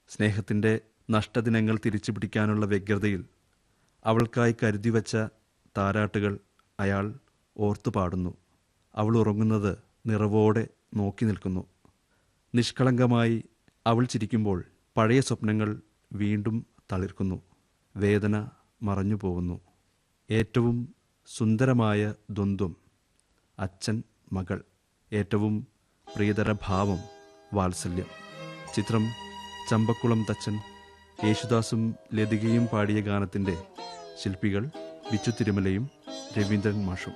സ്നേഹത്തിൻ്റെ നഷ്ടദിനങ്ങൾ തിരിച്ചു പിടിക്കാനുള്ള വ്യഗ്രതയിൽ അവൾക്കായി കരുതിവച്ച താരാട്ടുകൾ അയാൾ ഓർത്തു പാടുന്നു അവൾ ഉറങ്ങുന്നത് നിറവോടെ നോക്കി നിൽക്കുന്നു നിഷ്കളങ്കമായി അവൾ ചിരിക്കുമ്പോൾ പഴയ സ്വപ്നങ്ങൾ വീണ്ടും തളിർക്കുന്നു വേദന മറഞ്ഞു പോകുന്നു ഏറ്റവും സുന്ദരമായ ദ്വന്ദ്വം അച്ഛൻ മകൾ ഏറ്റവും പ്രിയതര ഭാവം വാത്സല്യം ചിത്രം ചമ്പക്കുളം തച്ചൻ യേശുദാസും ലതികയും പാടിയ ഗാനത്തിൻ്റെ ശില്പികൾ ബിച്ചു തിരുമലയും രവീന്ദ്രൻ മാഷും